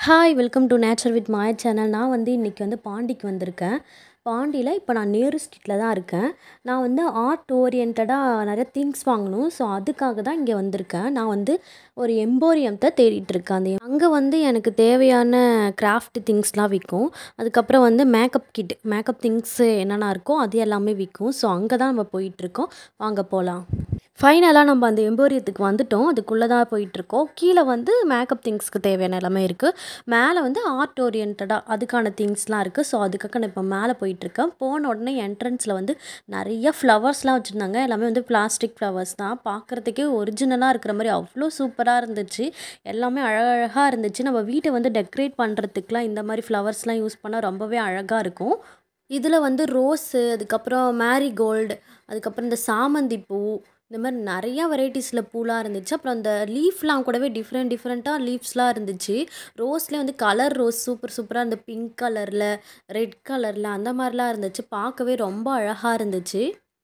hi welcome to nature with Maya channel நான் வந்து இன்றைக்கி வந்து பாண்டிக்கு வந்திருக்கேன் பாண்டியில் இப்போ நான் நேரு ஸ்ட்ரீட்டில் தான் இருக்கேன் நான் வந்து ஆர்ட் ஓரியன்டாக நிறைய திங்ஸ் வாங்கணும் ஸோ அதுக்காக தான் இங்கே வந்திருக்கேன் நான் வந்து ஒரு எம்போரியத்தை தேடிட்டு இருக்கேன் அந்த அங்கே வந்து எனக்கு தேவையான கிராஃப்ட் திங்ஸ்லாம் விற்கும் அதுக்கப்புறம் வந்து மேக்கப் கிட் மேக்கப் திங்ஸு என்னென்ன இருக்கோ அது எல்லாமே விற்கும் ஸோ அங்கே தான் நம்ம போயிட்டுருக்கோம் வாங்க போகலாம் ஃபைனலாக நம்ம அந்த எம்போரியத்துக்கு வந்துட்டோம் அதுக்குள்ளே தான் போயிட்டுருக்கோம் கீழே வந்து மேக்கப் திங்ஸ்க்கு தேவையான எல்லாமே இருக்குது மேலே வந்து ஆர்ட் ஓரியன்டாக அதுக்கான திங்ஸ்லாம் இருக்குது ஸோ அதுக்காக நான் இப்போ மேலே போயிட்டுருக்கேன் போன உடனே என்ட்ரன்ஸில் வந்து நிறைய ஃப்ளவர்ஸ்லாம் வச்சுருந்தாங்க எல்லாமே வந்து பிளாஸ்டிக் ஃப்ளவர்ஸ் தான் பார்க்குறதுக்கே ஒரிஜினலாக இருக்கிற மாதிரி அவ்வளோ சூப்பராக இருந்துச்சு எல்லாமே அழகழகாக இருந்துச்சு நம்ம வீட்டை வந்து டெக்கரேட் பண்ணுறதுக்குலாம் இந்த மாதிரி ஃப்ளவர்ஸ்லாம் யூஸ் பண்ணால் ரொம்பவே அழகாக இருக்கும் இதில் வந்து ரோஸு அதுக்கப்புறம் மேரிகோல்டு அதுக்கப்புறம் இந்த சாமந்தி பூ இந்த மாதிரி நிறையா வெரைட்டிஸில் பூலாம் இருந்துச்சு அப்புறம் அந்த லீஃப்லாம் கூடவே டிஃப்ரெண்ட் டிஃப்ரெண்ட்டாக லீவ்ஸ்லாம் இருந்துச்சு ரோஸ்லேயே வந்து கலர் ரோஸ் சூப்பர் சூப்பராக அந்த பிங்க் கலரில் ரெட் கலரில் அந்த மாதிரிலாம் இருந்துச்சு பார்க்கவே ரொம்ப அழகாக இருந்துச்சு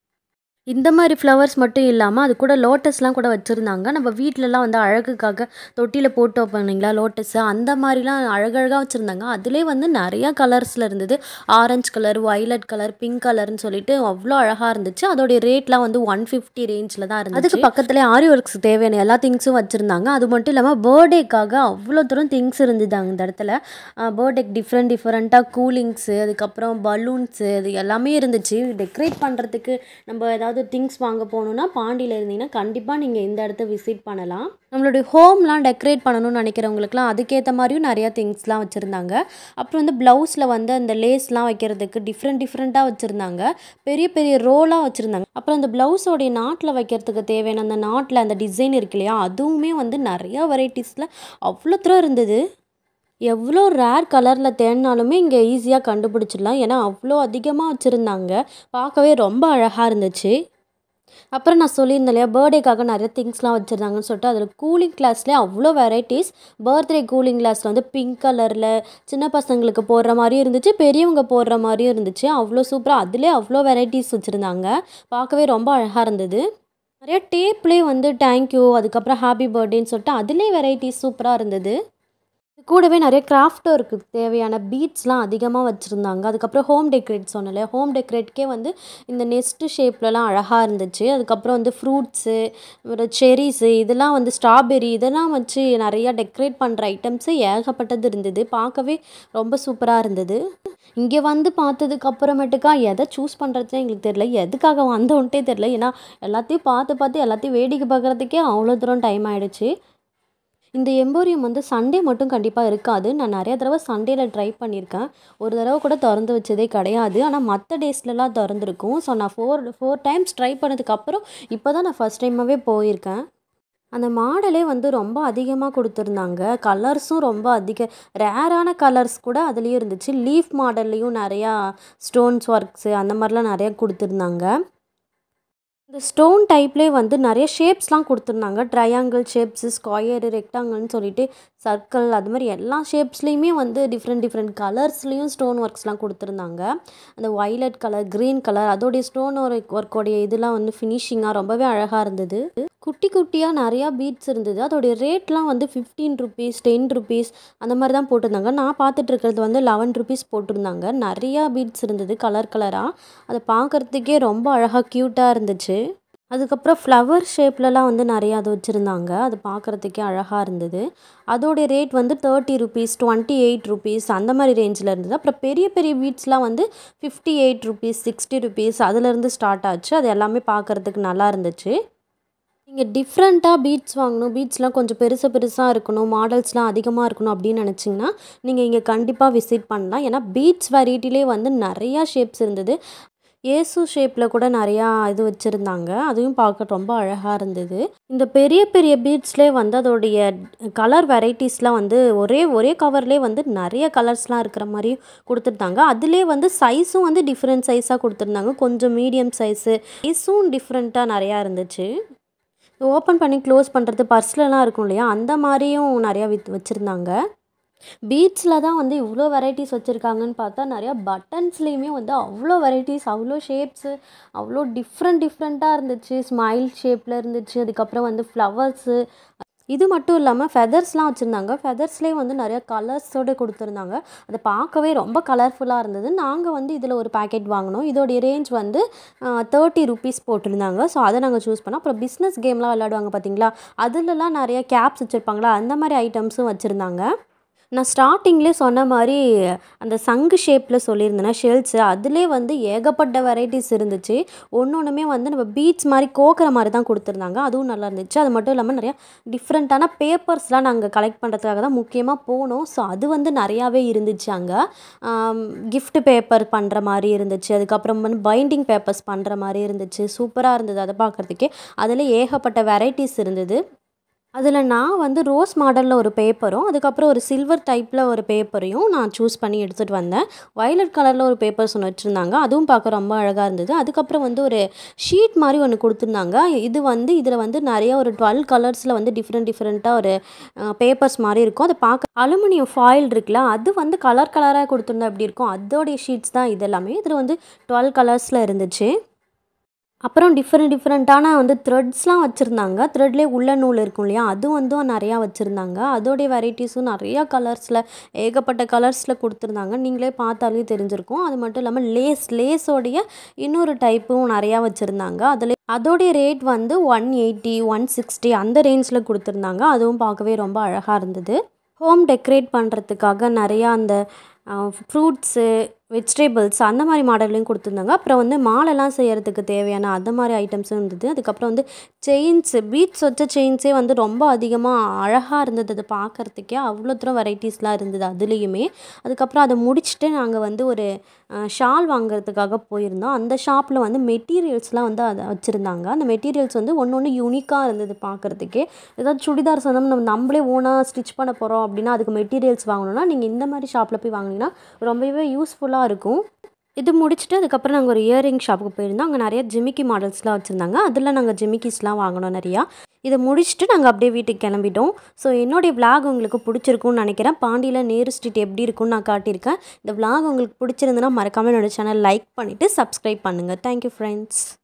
இந்த மாதிரி ஃப்ளவர்ஸ் மட்டும் இல்லாமல் அது கூட லோட்டஸ்லாம் கூட வச்சுருந்தாங்க நம்ம வீட்டிலலாம் வந்து அழகுக்காக தொட்டியில் போட்டு வைப்பாங்களா லோட்டஸு அந்த மாதிரிலாம் அழகழகாக வச்சுருந்தாங்க அதிலே வந்து நிறையா கலர்ஸில் இருந்தது orange colour violet colour pink கலர்னு சொல்லிட்டு அவ்வளோ அழகாக இருந்துச்சு அதோடைய ரேட்லாம் வந்து ஒன் ஃபிஃப்டி ரேஞ்சில் தான் இருந்துச்சு அதுக்கு பக்கத்துலேயே ஆரி ஒர்க்ஸ் தேவையான எல்லா திங்ஸும் வச்சுருந்தாங்க அது மட்டும் இல்லாமல் பர்த்டேக்காக அவ்வளோ தூரம் திங்ஸ் இருந்தது அந்த இடத்துல பர்த்டேக்கு டிஃப்ரெண்ட் டிஃப்ரெண்ட்டாக கூலிங்ஸு அதுக்கப்புறம் பலூன்ஸு அது எல்லாமே இருந்துச்சு டெக்கரேட் பண்ணுறதுக்கு நம்ம ஏதாவது ஏதாவது திங்ஸ் வாங்க போகணுன்னா பாண்டியில் இருந்தீங்கன்னா கண்டிப்பாக நீங்கள் இந்த இடத்த விசிட் பண்ணலாம் நம்மளுடைய ஹோம்லாம் டெக்கரேட் பண்ணணும்னு நினைக்கிறவங்களுக்குலாம் அதுக்கேற்ற மாதிரியும் நிறையா திங்ஸ்லாம் வச்சுருந்தாங்க அப்புறம் வந்து ப்ளவுஸில் வந்து அந்த லேஸ்லாம் வைக்கிறதுக்கு டிஃப்ரெண்ட் டிஃப்ரெண்ட்டாக வச்சுருந்தாங்க பெரிய பெரிய ரோலாக வச்சுருந்தாங்க அப்புறம் அந்த ப்ளவுஸோடைய நாட்டில் வைக்கிறதுக்கு தேவையான அந்த நாட்டில் அந்த டிசைன் இருக்கு இல்லையா அதுவுமே வந்து நிறையா வெரைட்டிஸில் அவ்வளோ தூரம் இருந்தது எவ்வளோ ரேர் கலரில் தேடினாலுமே இங்கே ஈஸியாக கண்டுபிடிச்சிடலாம் ஏன்னா அவ்வளோ அதிகமாக வச்சுருந்தாங்க பார்க்கவே ரொம்ப அழகாக இருந்துச்சு அப்புறம் நான் சொல்லியிருந்தேன் இல்லையா பர்த்டேக்காக நிறைய திங்ஸ்லாம் வச்சுருந்தாங்கன்னு சொல்லிட்டு அதில் கூலிங் கிளாஸ்லேயே அவ்வளோ வெரைட்டிஸ் பர்த்டே கூலிங் கிளாஸில் வந்து பிங்க் கலரில் சின்ன பசங்களுக்கு போடுற மாதிரியும் இருந்துச்சு பெரியவங்க போடுற மாதிரியும் இருந்துச்சு அவ்வளோ சூப்பராக அதிலே அவ்வளோ வெரைட்டிஸ் வச்சுருந்தாங்க பார்க்கவே ரொம்ப அழகாக இருந்தது நிறைய டேப்லேயே வந்து தேங்க்யூ அதுக்கப்புறம் ஹாப்பி பர்த்டேன்னு சொல்லிட்டு அதிலே வெரைட்டிஸ் சூப்பராக இருந்தது கூடவே நிறைய கிராஃப்ட் ஒர்க்கு தேவையான பீட்ஸ்லாம் அதிகமாக வச்சுருந்தாங்க அதுக்கப்புறம் ஹோம் டெக்கரேட் சொன்னல ஹோம் டெக்கரேட்கே வந்து இந்த நெஸ்ட்டு ஷேப்லலாம் அழகாக இருந்துச்சு அதுக்கப்புறம் வந்து ஃப்ரூட்ஸு ஒரு செரிஸு இதெல்லாம் வந்து ஸ்ட்ராபெரி இதெல்லாம் வச்சு நிறையா டெக்கரேட் பண்ணுற ஐட்டம்ஸு ஏகப்பட்டது இருந்தது பார்க்கவே ரொம்ப சூப்பராக இருந்தது இங்கே வந்து பார்த்ததுக்கு அப்புறமேட்டுக்கா எதை சூஸ் பண்ணுறதுனே எங்களுக்கு தெரில எதுக்காக வந்தோன்ட்டே தெரில ஏன்னா எல்லாத்தையும் பார்த்து பார்த்து எல்லாத்தையும் வேடிக்கை பார்க்குறதுக்கே அவ்வளோ தூரம் டைம் ஆகிடுச்சு இந்த எம்போரியம் வந்து சண்டே மட்டும் கண்டிப்பாக இருக்காது நான் நிறைய தடவை சண்டேயில் ட்ரை பண்ணியிருக்கேன் ஒரு தடவை கூட திறந்து வச்சதே கிடையாது ஆனால் மற்ற டேஸ்லலாம் திறந்துருக்கும் ஸோ நான் ஃபோர் ஃபோர் டைம்ஸ் ட்ரை பண்ணதுக்கப்புறம் இப்போ தான் நான் ஃபஸ்ட் டைமாகவே போயிருக்கேன் அந்த மாடலே வந்து ரொம்ப அதிகமாக கொடுத்துருந்தாங்க கலர்ஸும் ரொம்ப அதிக ரேரான கலர்ஸ் கூட அதுலேயும் இருந்துச்சு லீஃப் மாடல்லையும் நிறையா ஸ்டோன்ஸ் ஒர்க்ஸு அந்த மாதிரிலாம் நிறையா கொடுத்துருந்தாங்க இந்த ஸ்டோன் டைப்லேயே வந்து நிறைய ஷேப்ஸ்லாம் கொடுத்துருந்தாங்க ட்ரையாங்கிள் ஷேப்ஸு ஸ்கொயரு ரெக்டாங்கிள்னு சொல்லிட்டு சர்க்கிள் அது மாதிரி எல்லா ஷேப்ஸ்லேயுமே வந்து டிஃப்ரெண்ட் டிஃப்ரெண்ட் கலர்ஸ்லேயும் ஸ்டோன் ஒர்க்ஸ்லாம் கொடுத்துருந்தாங்க அந்த வைலட் கலர் க்ரீன் கலர் அதோடைய ஸ்டோன் ஒர்க் ஒர்க்கோடைய இதெல்லாம் வந்து ஃபினிஷிங்காக ரொம்பவே அழகாக இருந்தது குட்டி குட்டியாக நிறையா பீட்ஸ் இருந்தது அதோடைய ரேட்லாம் வந்து ஃபிஃப்டீன் ருபீஸ் டென் ருபீஸ் அந்த மாதிரி தான் போட்டிருந்தாங்க நான் பார்த்துட்டு இருக்கிறது வந்து லெவன் ருபீஸ் போட்டிருந்தாங்க நிறையா பீட்ஸ் இருந்தது கலர் கலராக அதை பார்க்குறதுக்கே ரொம்ப அழகாக க்யூட்டாக இருந்துச்சு அதுக்கப்புறம் ஃப்ளவர் ஷேப்லலாம் வந்து நிறையா அது வச்சுருந்தாங்க அது பார்க்குறதுக்கே அழகாக இருந்தது அதோடைய ரேட் வந்து thirty rupees twenty eight rupees அந்த மாதிரி ரேஞ்சில் இருந்தது அப்புறம் பெரிய பெரிய பீட்ஸ்லாம் வந்து fifty eight rupees sixty rupees அதுலேருந்து ஸ்டார்ட் ஆச்சு அது எல்லாமே பார்க்குறதுக்கு நல்லா இருந்துச்சு நீங்கள் டிஃப்ரெண்ட்டாக பீட்ஸ் வாங்கணும் பீட்ஸ்லாம் கொஞ்சம் பெருசு பெருசாக இருக்கணும் மாடல்ஸ்லாம் அதிகமாக இருக்கணும் அப்படின்னு நினச்சிங்கன்னா நீங்கள் இங்கே கண்டிப்பாக விசிட் பண்ணலாம் ஏன்னா பீட்ஸ் வெரைட்டிலே வந்து நிறையா ஷேப்ஸ் இருந்தது ஏசு ஷேப்பில் கூட நிறையா இது வச்சுருந்தாங்க அதுவும் பார்க்க ரொம்ப அழகாக இருந்தது இந்த பெரிய பெரிய பீட்ஸ்லேயே வந்து அதோடைய கலர் வெரைட்டிஸ்லாம் வந்து ஒரே ஒரே கவர்லேயே வந்து நிறைய கலர்ஸ்லாம் இருக்கிற மாதிரி கொடுத்துருந்தாங்க அதுலேயே வந்து சைஸும் வந்து டிஃப்ரெண்ட் சைஸாக கொடுத்துருந்தாங்க கொஞ்சம் மீடியம் சைஸு சைஸும் டிஃப்ரெண்ட்டாக நிறையா இருந்துச்சு ஓப்பன் பண்ணி க்ளோஸ் பண்ணுறது பர்ஸ்லலாம் இருக்கும் இல்லையா அந்த மாதிரியும் நிறையா வித் வச்சுருந்தாங்க பீட்ஸில் தான் வந்து இவ்வளோ வெரைட்டிஸ் வச்சுருக்காங்கன்னு பார்த்தா நிறையா பட்டன்ஸ்லேயுமே வந்து அவ்வளோ வெரைட்டிஸ் அவ்வளோ ஷேப்ஸு அவ்வளோ டிஃப்ரெண்ட் டிஃப்ரெண்ட்டாக இருந்துச்சு ஸ்மைல் ஷேப்பில் இருந்துச்சு அதுக்கப்புறம் வந்து ஃப்ளவர்ஸு இது மட்டும் இல்லாமல் ஃபெதர்ஸ்லாம் வச்சுருந்தாங்க ஃபெதர்ஸ்லேயே வந்து நிறைய கலர்ஸோடு கொடுத்துருந்தாங்க அது பார்க்கவே ரொம்ப கலர்ஃபுல்லாக இருந்தது நாங்கள் வந்து இதில் ஒரு பேக்கெட் வாங்கினோம் இதோடைய ரேஞ்ச் வந்து தேர்ட்டி ருபீஸ் போட்டிருந்தாங்க ஸோ அதை நாங்கள் சூஸ் பண்ணோம் அப்புறம் பிஸ்னஸ் கேம்லாம் விளையாடுவாங்க பார்த்தீங்களா அதுலலாம் நிறைய கேப்ஸ் வச்சுருப்பாங்களா அந்த மாதிரி ஐட்டம்ஸும் வச்சுருந்தாங்க நான் ஸ்டார்டிங்லேயே சொன்ன மாதிரி அந்த சங்கு ஷேப்பில் சொல்லியிருந்தேன்னா ஷெல்ஸு அதிலே வந்து ஏகப்பட்ட வெரைட்டிஸ் இருந்துச்சு ஒன்று ஒன்றுமே வந்து நம்ம பீட்ஸ் மாதிரி கோக்கிற மாதிரி தான் கொடுத்துருந்தாங்க அதுவும் நல்லா இருந்துச்சு அது மட்டும் இல்லாமல் நிறையா டிஃப்ரெண்ட்டான பேப்பர்ஸ்லாம் நாங்கள் கலெக்ட் பண்ணுறதுக்காக தான் முக்கியமாக போனோம் ஸோ அது வந்து நிறையாவே இருந்துச்சு அங்கே gift பேப்பர் பண்ணுற மாதிரி இருந்துச்சு அதுக்கப்புறம் வந்து பைண்டிங் பேப்பர்ஸ் பண்ணுற மாதிரி இருந்துச்சு சூப்பராக இருந்தது அதை பார்க்குறதுக்கே அதில் ஏகப்பட்ட வெரைட்டிஸ் இருந்தது அதில் நான் வந்து ரோஸ் மாடலில் ஒரு பேப்பரும் அதுக்கப்புறம் ஒரு சில்வர் டைப்பில் ஒரு பேப்பரையும் நான் சூஸ் பண்ணி எடுத்துகிட்டு வந்தேன் வயலட் கலரில் ஒரு பேப்பர்ஸ் ஒன்று வச்சுருந்தாங்க அதுவும் பார்க்க ரொம்ப அழகாக இருந்தது அதுக்கப்புறம் வந்து ஒரு ஷீட் மாதிரி ஒன்று கொடுத்துருந்தாங்க இது வந்து இதில் வந்து நிறைய ஒரு டுவெல் கலர்ஸில் வந்து டிஃப்ரெண்ட் டிஃப்ரெண்ட்டாக ஒரு பேப்பர்ஸ் மாதிரி இருக்கும் அதை பார்க்க அலுமினியம் ஃபாயில் இருக்குல்ல அது வந்து கலர் கலராக கொடுத்துருந்தா எப்படி இருக்கும் அதோடைய ஷீட்ஸ் தான் இது எல்லாமே இதில் வந்து டுவெல் கலர்ஸில் இருந்துச்சு அப்புறம் டிஃப்ரெண்ட் டிஃப்ரெண்ட்டான வந்து த்ரெட்ஸ்லாம் வச்சுருந்தாங்க த்ரெட்லேயே உள்ள நூல் இருக்கும் இல்லையா அது வந்து நிறையா வச்சுருந்தாங்க அதோடைய வெரைட்டிஸும் நிறையா கலர்ஸில் ஏகப்பட்ட கலர்ஸில் கொடுத்துருந்தாங்க நீங்களே பார்த்தாலே தெரிஞ்சிருக்கும் அது மட்டும் இல்லாமல் லேஸ் லேஸோடைய இன்னொரு டைப்பும் நிறையா வச்சுருந்தாங்க அதில் அதோடைய ரேட் வந்து ஒன் எயிட்டி ஒன் சிக்ஸ்டி அந்த ரேஞ்சில் கொடுத்துருந்தாங்க அதுவும் பார்க்கவே ரொம்ப அழகாக இருந்தது ஹோம் டெக்கரேட் பண்ணுறதுக்காக நிறையா அந்த ஃப்ரூட்ஸு வெஜிடபிள்ஸ் அந்த மாதிரி மாடல்லையும் கொடுத்துருந்தாங்க அப்புறம் வந்து மாலைலாம் செய்கிறதுக்கு தேவையான அந்த மாதிரி ஐட்டம்ஸும் இருந்தது அதுக்கப்புறம் வந்து செயின்ஸு பீட்ஸ் வச்ச செயின்ஸே வந்து ரொம்ப அதிகமாக அழகாக இருந்தது அதை பார்க்குறதுக்கே அவ்வளோ தூரம் வெரைட்டிஸ்லாம் இருந்தது அதுலேயுமே அதுக்கப்புறம் அதை முடிச்சுட்டு நாங்கள் வந்து ஒரு ஷால் வாங்குறதுக்காக போயிருந்தோம் அந்த ஷாப்பில் வந்து மெட்டீரியல்ஸ்லாம் வந்து அதை வச்சுருந்தாங்க அந்த மெட்டீரியல்ஸ் வந்து ஒன்று ஒன்று யூனிக்காக இருந்தது பார்க்குறதுக்கே ஏதாவது சுடிதார் சொந்தம் நம்ம நம்மளே ஓனாக ஸ்டிச் பண்ண போகிறோம் அப்படின்னா அதுக்கு மெட்டீரியல்ஸ் வாங்கணும்னா நீங்கள் இந்த மாதிரி ஷாப்பில் போய் வாங்கினீங்கன்னா ரொம்பவே யூஸ்ஃபுல்லாக இருக்கும் இது முடிச்சுட்டு அதுக்கப்புறம் நாங்கள் ஒரு இயரிங் ஷாப்புக்கு போயிருந்தோம் அங்கே நிறைய ஜிமிக்கி மாடல்ஸ்லாம் வச்சுருந்தாங்க அதில் நாங்கள் ஜிமிக்கிஸ்லாம் வாங்கினோம் நிறையா இதை முடிச்சுட்டு நாங்கள் அப்படியே வீட்டுக்கு கிளம்பிட்டோம் ஸோ என்னுடைய vlog உங்களுக்கு பிடிச்சிருக்கும்னு நினைக்கிறேன் பாண்டியில் நேரு ஸ்ட்ரீட் எப்படி இருக்கும்னு நான் காட்டியிருக்கேன் இந்த vlog உங்களுக்கு பிடிச்சிருந்துன்னா மறக்காமல் என்னோட சேனல் லைக் பண்ணிவிட்டு சப்ஸ்கிரைப் பண்ணுங்கள் தேங்க்யூ ஃப்ரெண்ட்ஸ்